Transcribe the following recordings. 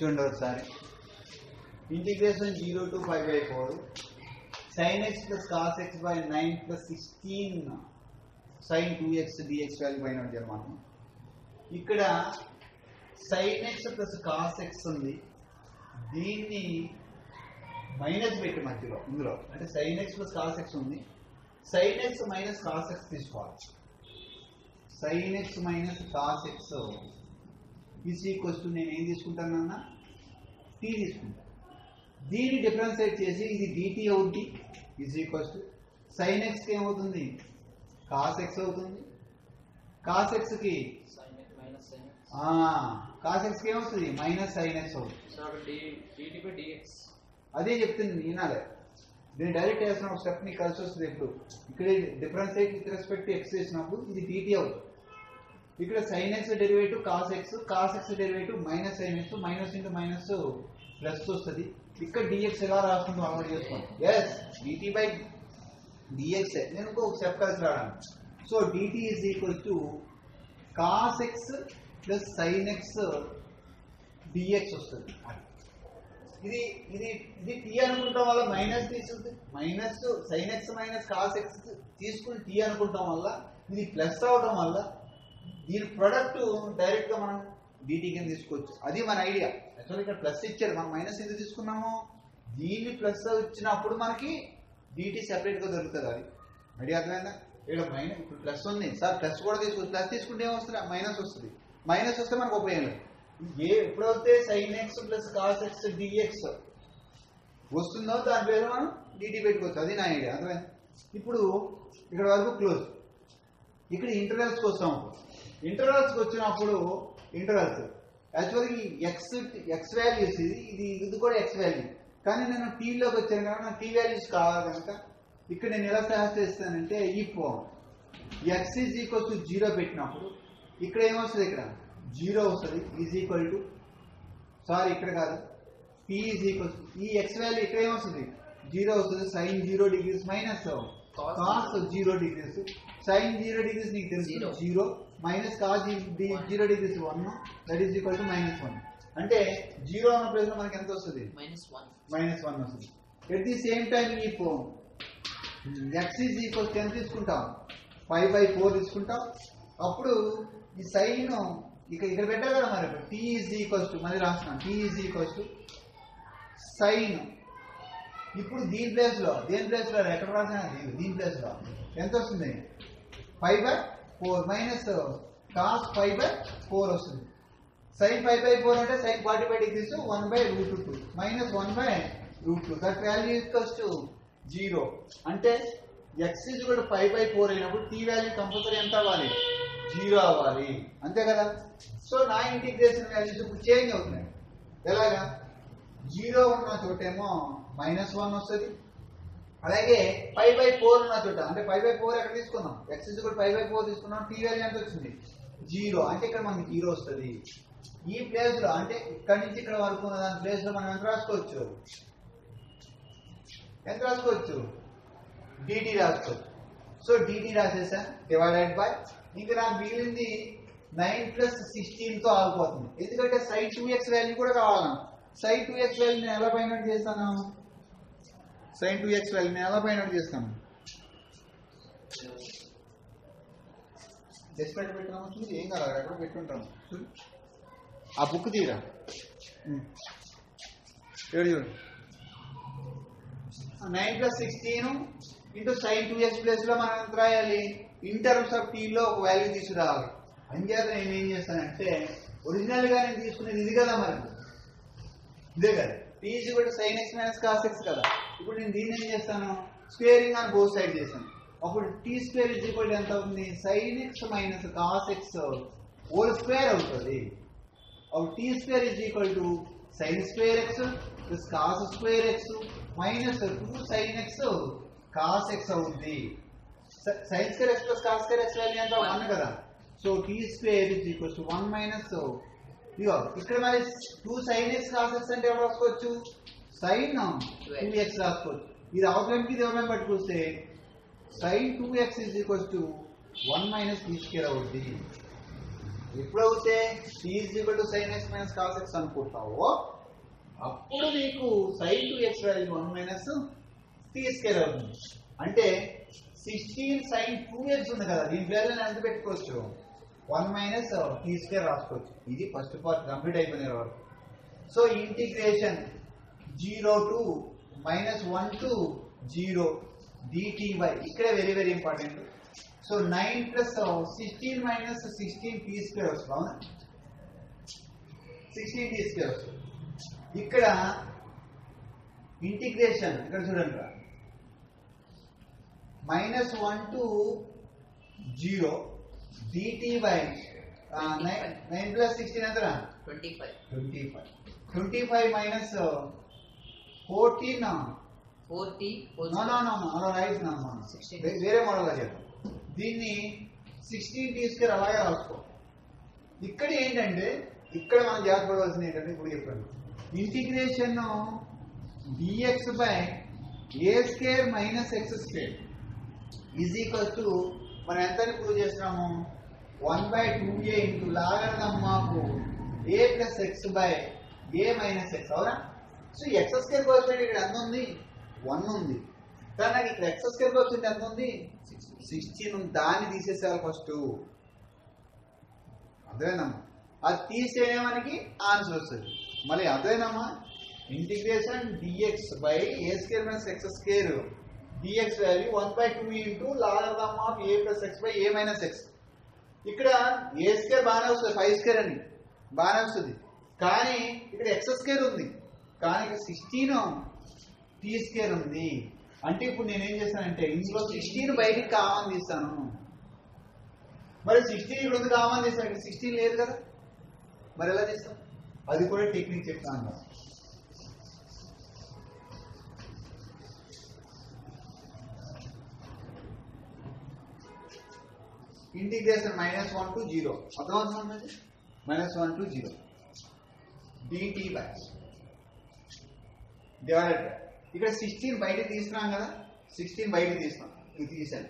చూడండి ఒకసారి integration zero to five by four sine x plus cos x by nine plus sixteen sine two x dx value పైన ఉంటారు మనం ఇక్కడ sine x plus cos x ఉంది దీన్ని minus పెట్టి మధ్యలో ఇందులో అంటే sine x plus cos x ఉంది sine x minus cos x తీసుకోవాలి sine x minus cos x is equals to నేను ఏం తీసుకుంటానన్నా టీ తీసుకుంటాను దీన్ని డిఫరెన్షియేట్ చేసి ఇది డిటి అవుద్ది ఈజ్ ఈక్వల్స్ టు సైన్ ఎక్స్కి ఏమవుతుంది కాస్ ఎక్స్ అవుతుంది కాస్ ఎక్స్కి sine x minus sine x cos ఎక్స్కి ఏమవుతుంది మైనస్ సైన్ ఎక్స్ అవుతుంది సో అక్కడ డి డిటి బై డిఎక్స్ అదే చెప్తుంది ఈనాలే దీన్ని డైరెక్ట్ వేసిన ఒక స్టెప్ ని కలిసి వస్తుంది ఎప్పుడు ఇక్కడ డిఫరెన్షియేట్ విత్ రెస్పెక్ట్ ఎక్స్ చేసినప్పుడు ఇది డిటి అవుతుంది ఇక్కడ sine x derivative cos x cos x derivative minus sine x minus into minus plus వస్తుంది ఇక్కడ డిఎక్స్ ఎలా రాస్తుందో అలవాటు చేసుకోండి ఎస్ డిటి బై డిఎక్స్ నేను ఇంకొక స్టెప్ కలిసి రావడానికి so dt is equal to cos x plus sine x dx వస్తుంది ఇది ఇది ఇది టీ అనుకుంటాం వల్ల మైనస్ తీసుకుంది minus sine x minus cos x తీసుకుని టీ అనుకుంటాం వల్ల ఇది ప్లస్ అవడం వల్ల దీని ప్రొడక్ట్ డైరెక్ట్ గా మనం డిటి కింద తీసుకోవచ్చు అది మన ఐడియా యాక్చువల్ ఇక్కడ ప్లస్ ఇచ్చారు మనం మైనస్ ఎందుకు తీసుకున్నాము దీన్ని ప్లస్ ఇచ్చినప్పుడు మనకి డిటి సెపరేట్ గా దొరుకుతుంది అది ఐడియా అర్థమైందా ఇక్కడ మైనస్ ఇప్పుడు ప్లస్ ఉంది సార్ ప్లస్ కూడా తీసుకోవచ్చు ప్లస్ తీసుకుంటే ఏమొస్తుంది మైనస్ వస్తుంది మైనస్ వస్తే మనకు ఉపయోగం లేదు ఏ ఎప్పుడైతే sine x plus cos x dx వస్తుందో దాని పేరు మనం డిటి పెట్టుకోవచ్చు అది నా ఐడియా అర్థమైంది ఇప్పుడు ఇక్కడ వరకు క్లోజ్ ఇక్కడ ఇంటర్వెల్స్కి వస్తాం ఇంటర్వెల్స్కి వచ్చినప్పుడు ఇంటర్వెల్స్ యాక్చువల్గా ఎక్స్ ఎక్స్ వాల్యూస్ ఇది ఇది ఇది కూడా ఎక్స్ వాల్యూ కానీ నేను టీలోకి వచ్చాను కాబట్టి నాకు టీ వాల్యూస్ కావాలి కనుక ఇక్కడ నేను ఎలా సహాయం చేస్తానంటే ఈ ఫోన్ x is equal to zero పెట్టినప్పుడు ఇక్కడ ఏమొస్తుంది ఇక్కడ జీరో వస్తుంది ఈజ్ ఈక్వల్ టు సారీ ఇక్కడ కాదు పి ఈజ్ ఈక్వల్ ఈ ఎక్స్ వాల్యూ ఇక్కడ ఏమొస్తుంది జీరో వస్తుంది sine zero degrees minus Cos cos zero degrees sine zero degrees నీకు తెలుసు Zero. Zero minus cos zero degrees one that is equal to minus one అంటే zero అన్న place లో మనకి ఎంత వస్తుంది మైనస్ వన్ మైనస్ వన్ వస్తుంది ఎట్ ది సేమ్ టైం ఈ ఫోన్ ఎక్స్ ఈజ్ ఈక్వల్ టెన్ తీసుకుంటాం ఫైవ్ బై ఫోర్ తీసుకుంటాం అప్పుడు ఈ సైన్ ఇక ఇక్కడ పెట్టాలి కదా మరి టీ ఈజ్ ఈక్వల్స్ టు మళ్ళీ రాస్తున్నాం t is equals to sine ఇప్పుడు దీని ప్లేస్ లో దేని ప్లేస్ లో ఎక్కడ రాసిన దీని ప్లేస్ లో ఎంత వస్తుంది five by four minus cos five by four వస్తుంది సైన్ ఫైవ్ బై ఫోర్ అంటే sine forty five degrees one by root two minus one by root two that value equals to zero అంటే x is కూడా five by four అయినప్పుడు t value compulsory ఎంత అవ్వాలి zero అవ్వాలి అంతే కదా so నా ఇంటిగ్రేషన్ వాల్యూస్ ఇప్పుడు చేంజ్ అవుతున్నాయి ఎలాగా జీరో ఉన్న చోటేమో మైనస్ వన్ వస్తుంది అలాగే ఫైవ్ బై ఫోర్ ఉన్న చోట అంటే ఫైవ్ బై ఫోర్ ఎక్కడ తీసుకున్నాం ఎక్స్ ఇస్ కూడా ఫైవ్ బై ఫోర్ తీసుకున్నాం టీ వాల్యూ ఎంత వచ్చింది జీరో అంటే ఇక్కడ మనకి జీరో వస్తుంది ఈ ప్లేస్ లో అంటే ఇక్కడ నుంచి ఇక్కడ వరకు ఉన్న దాని ప్లేస్ లో మనం ఎంత రాసుకోవచ్చు ఎంత రాసుకోవచ్చు డిటి రాసుకోవచ్చు సో డిటి రాసేసా డివైడెడ్ బై ఇంకా నాకు మిగిలింది నైన్ ప్లస్ సిక్స్టీన్ తో ఆగిపోతుంది ఎందుకంటే సైడ్ టూ ఎక్స్ వాల్యూ కూడా కావాలి సైడ్ టూ ఎక్స్ వాల్యూ నేను ఎలా ఫైండ్ అవుట్ చేస్తాను సైన్ టూ ఎక్స్ వాల్యూ నేను ఎలా ఫైండ్ అవుట్ చేస్తాను డెస్పెక్ట్ పెట్టినాము చూసి ఏం కాదు ఎక్కడ పెట్టుంటాము చూడు ఆ బుక్ తీరా ఉమ్. చూడు చూడు nine plus sixteen into sine two x plus లో మనం ఎంత రాయాలి ఇన్ టర్మ్స్ ఆఫ్ టీ లో ఒక వాల్యూ తీసుకురావాలి అంచేత నేను ఏం చేస్తానంటే ఒరిజినల్ గా నేను తీసుకునేది ఇది కదా మనకు ఇదే కదా టీ ఈజ్ కూడా sine x minus cos x కదా ఇప్పుడు నేను దీన్ని ఏం చేస్తాను స్క్వేరింగ్ అని బోత్ సైడ్ చేశాను అప్పుడు టీ స్క్వేర్ ఇజ్ ఈక్వల్ ఎంత అవుతుంది sine x minus cos x whole square అవుతుంది అప్పుడు t square is equal to sine square x plus cos square x minus two sine x cos x అవుతుంది sine square x plus cos square x value ఎంత one కదా so t square is equal to one minus ఇదిగో ఇక్కడ మరి two sine x cos x అంటే ఎవరు రాసుకోవచ్చు sign two X రాసుకోవచ్చు ఇది అవసరానికి ఇది ఎవరైనా పట్టుకొస్తే sine two x is equals to one minus t square అవుద్ది ఎప్పుడైతే t is equal to sine x minus cos x అనుకుంటావో అప్పుడు నీకు sine two x value one minus t square అవుతుంది అంటే సిక్స్టీన్ సైన్ టూ ఎక్స్ ఉంది కదా దీని పేర్లను ఎంత పెట్టుకోవచ్చు వన్ మైనస్ టీ స్కేర్ రాసుకోవచ్చు ఇది ఫస్ట్ పార్ట్ కంప్లీట్ అయిపోయిన వరకు so integration zero to minus one to zero dt by ఇక్కడే very very important so nine plus sixteen minus sixteen t square వస్తుంది అవునా సిక్స్టీన్ టీ స్క్వేర్ వస్తుంది ఇక్కడ ఇంటిగ్రేషన్ ఇక్కడ చూడండి రా minus one to zero dt by nine plus sixteen ఎంత twenty five twenty five twenty five minus fourteen forty no no no అలా right నా Sixteen. వేరే మోడల్గా చెప్పు దీన్ని సిక్స్టీన్ తీసుకుని అలాగే రాసుకో ఇక్కడ ఏంటంటే ఇక్కడ మనం జాగ్రత్త పడవలసింది ఏంటంటే ఇప్పుడు చెప్పండి integration dx by a square minus x square is equal to మనం ఎంత ప్రూవ్ చేస్తున్నాము one by two a into logarithm మాకు a plus x by a minus x అవునా సో ఎక్స్ స్కేర్ కోఎఫిషియంట్ ఇక్కడ ఎంత ఉంది వన్ ఉంది కానీ నాకు ఇక్కడ ఎక్స్ స్కేర్ కోఎఫిషియంట్ ఎంత ఉంది సిక్స్టీన్ ఉంది దాన్ని తీసేసేయాలి ఫస్ట్ అదేనమ్మా అది తీసేనే మనకి ఆన్సర్ వస్తుంది మళ్ళీ అదేనమ్మా integration dx by a square minus x square dx value one by two into logarithm of a plus x by a minus x ఇక్కడ ఏ స్కేర్ బాగానే వస్తుంది ఫైవ్ స్కేర్ అని బాగానే వస్తుంది కానీ ఇక్కడ ఎక్స్ స్కేర్ ఉంది కానీ ఇక్కడ సిక్స్టీన్ టీ స్కేర్ ఉంది అంటే ఇప్పుడు నేనేం చేస్తానంటే ఇందులో సిక్స్టీన్ బయటికి కామన్ తీస్తాను మరి సిక్స్టీన్ ఇక్కడ ఉంది కామన్ తీస్తాను ఇక్కడ సిక్స్టీన్ లేదు కదా మరి ఎలా తీస్తాం అది కూడా టెక్నిక్ చెప్తాను కదా. Integration minus one to zero అర్థమవుతుంది minus one to zero dt by divided ఇక్కడ సిక్స్టీన్ బయట తీసుకున్నాం కదా సిక్స్టీన్ బయట తీస్తాం ఇది తీసాను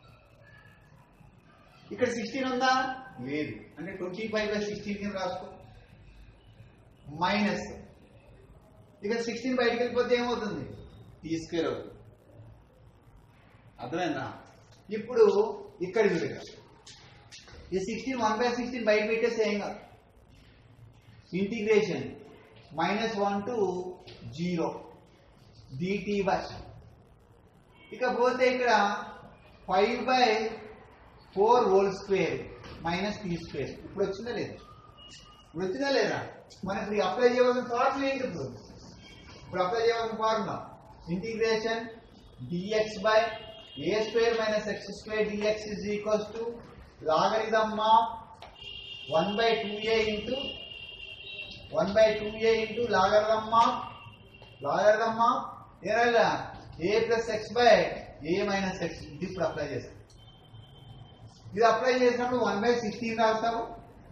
ఇక్కడ సిక్స్టీన్ ఉందా లేదు అంటే ట్వంటీ ఫైవ్ బై సిక్స్టీన్ కింద రాసుకో మైనస్ ఇక్కడ సిక్స్టీన్ బయటకు వెళ్ళిపోతే ఏమవుతుంది టీ స్క్వేర్ అవుతుంది అర్థమైందా ఇప్పుడు ఇక్కడ చూడగా ఈ సిక్స్టీన్ వన్ బై సిక్స్టీన్ బయట పెట్టేస్తే ఏం కాదు integration minus one to zero dt by ఇకపోతే ఇక్కడ five by four whole square minus t square ఇప్పుడు వచ్చిందా లేదా ఇప్పుడు వచ్చిందా లేదా మనం ఇప్పుడు అప్లై చేయవలసిన ఫార్ములా ఏంటి ఇప్పుడు ఇప్పుడు అప్లై చేయవలసిన formula integration dx by a square minus x square dx is equals to logarithm of one by two a into one by two a into logarithm of logarithm of ఏరా a plus x by a minus x ఇది ఇప్పుడు apply చేస్తాం ఇది apply చేసినప్పుడు one by sixteen రాస్తాము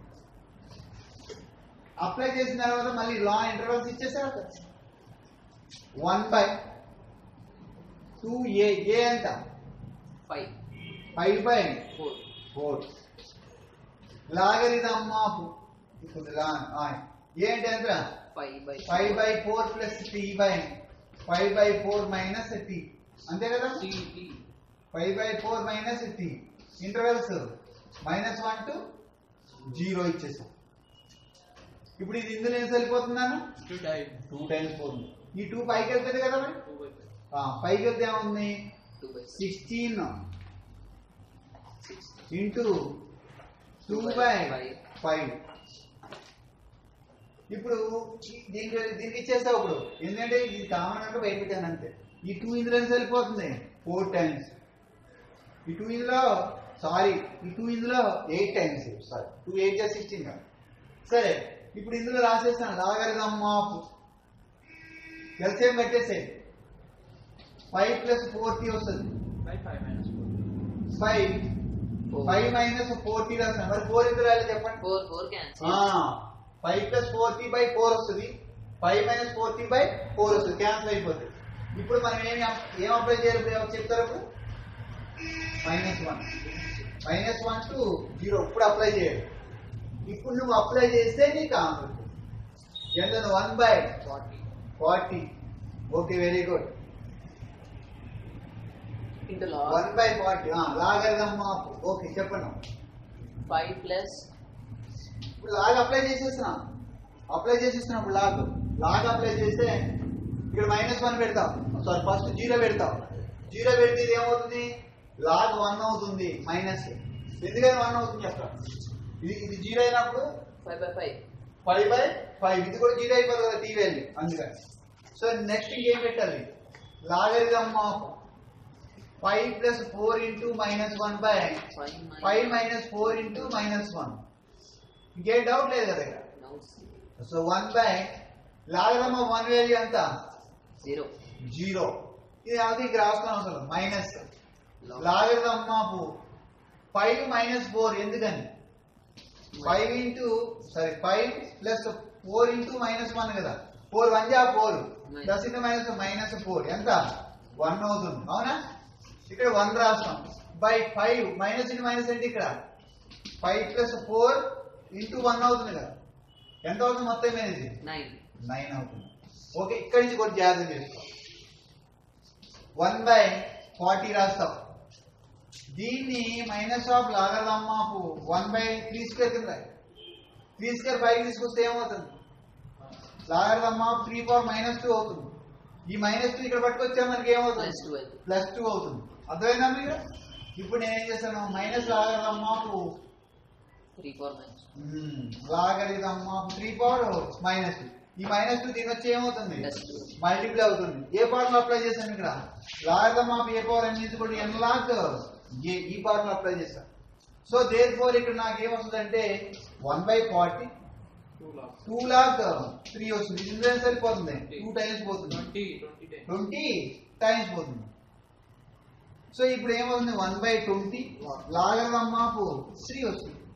apply చేసిన తర్వాత మళ్ళీ లా ఇంటర్వల్స్ ఇచ్చేసారు one by two a a ఎంత five five by four four logarithm of ఇప్పుడు లా ఆ, ఏంటి ఎంత five by five by four plus t by five by four minus t అంతే కదా సిటీ five by four minus t intervals minus one to zero ఇచ్చేసాం ఇప్పుడు ఇది ఇందులో ఏం సరిపోతున్నాను two time two times four ఈ టూ పైకి వెళ్తుంది కదా మరి టూ బై ఫైవ్ ఆ, పైకి వెళ్తే ఏముంది two by sixteen six into two Two by by five. Five ఇప్పుడు ఈ- దీనికి దీనికి ఇచ్చేస్తావు ఇప్పుడు ఎందుకంటే ఇది కామన్ అంటే బయట పెట్టాను అంతే ఈ టూ ఇందులో ఎంత సరిపోతుంది ఫోర్ టైమ్స్ ఈ టూ ఇందులో సారీ ఈ టూ ఇందులో eight times sorry two eight జా సిక్స్టీన్ కాదు సరే ఇప్పుడు ఇందులో రాసేస్తాను లాగరిథమ్ ఆఫ్ ఎల్సిఎం పెట్టేసేది ఫైవ్ ప్లస్ ఫోర్టీ వస్తుంది five five minus four five five minus forty రాస్తాను మరి ఫోర్ ఇందులో రాయాలి చెప్పండి four four cancel five plus forty by four వస్తుంది five minus forty by four వస్తుంది క్యాన్సిల్ అయిపోతుంది ఇప్పుడు మనం ఏమి అప్- ఏం అప్లై చేయాలి ఇప్పుడు ఏమో చెప్తారు ఇప్పుడు minus one minus one to zero ఇప్పుడు అప్లై చేయాలి ఇప్పుడు నువ్వు అప్లై చేస్తే నీకు ఆన్సర్ ఎంత one by forty forty okay very good into log one by forty logarithm of okay చెప్పండి 5 plus ఇప్పుడు లాగ్ అప్లై చేసేస్తున్నాం అప్లై చేసేస్తున్నాం ఇప్పుడు లాగ్ లాగ్ అప్లై చేస్తే ఇక్కడ మైనస్ వన్ పెడతాం సారీ ఫస్ట్ జీరో పెడతాం జీరో పెడితే ఇది ఏమవుతుంది లాగ్ వన్ అవుతుంది మైనస్ ఎందుకని వన్ అవుతుంది చెప్తాం ఇది ఇది జీరో అయినప్పుడు 5 by 5 ఫైవ్ బై ఫైవ్ ఇది కూడా జీరో అయిపోతుంది కదా టీ వాల్యూ అందుకని సో నెక్స్ట్ ఇంకేం పెట్టాలి logarithm of five plus four into minus one by 5 minus five minus four into minus one ఇంకేం డౌట్ లేదు కదా ఇక్కడ now so one by logarithm of one value ఎంత 0 జీరో ఇది అది ఇక్కడ రాసుకుని అవసరం minus log logarithm of five minus four ఎందుకని five into sorry five plus four into minus one కదా ఫోర్ వన్ జా four Minus. Plus into minus minus four ఎంత వన్ అవుతుంది అవునా ఇక్కడ వన్ రాస్తాం by five minus into minus ఏంటి ఇక్కడ five plus four into one అవుతుంది కదా ఎంత అవుతుంది మొత్తం మీద ఇది 9 నైన్ అవుతుంది ఓకే ఇక్కడి నుంచి కొంచెం జాగ్రత్త చేసుకో వన్ బై ఫార్టీ రాస్తాం దీన్ని minus of logarithm of one by three square కింద త్రీ స్క్వేర్ ఫైవ్ తీసుకొస్తే ఏమవుతుంది logarithm of three power minus two అవుతుంది ఈ మైనస్ టూ ఇక్కడ పట్టుకొచ్చా మనకి ఏమవుతుంది plus 12 ప్లస్ టూ అవుతుంది అర్థమైందా మీకు ఇప్పుడు నేను ఏం చేస్తాను minus logarithm of 3 4 minus logarithm of three power minus two ఈ మైనస్ టూ దీని వచ్చి ఏమవుతుంది Plus two. మల్టిప్లై అవుతుంది ఏ పవర్ లో అప్లై చేశాను ఇక్కడ logarithm of a power n కూడా ఎన్ లాగ్ ఏ ఈ పవర్ లో అప్లై చేశాను సో దేర్ ఫోర్ ఇక్కడ నాకు ఏమొస్తుంది అంటే one by forty 2 log two log three వస్తుంది ఇది ఎంత సరిపోతుంది టూ టైమ్స్ పోతుంది 20 20 10 ట్వంటీ టైమ్స్ పోతుంది సో ఇప్పుడు ఏమవుతుంది one by twenty logarithm of three వస్తుంది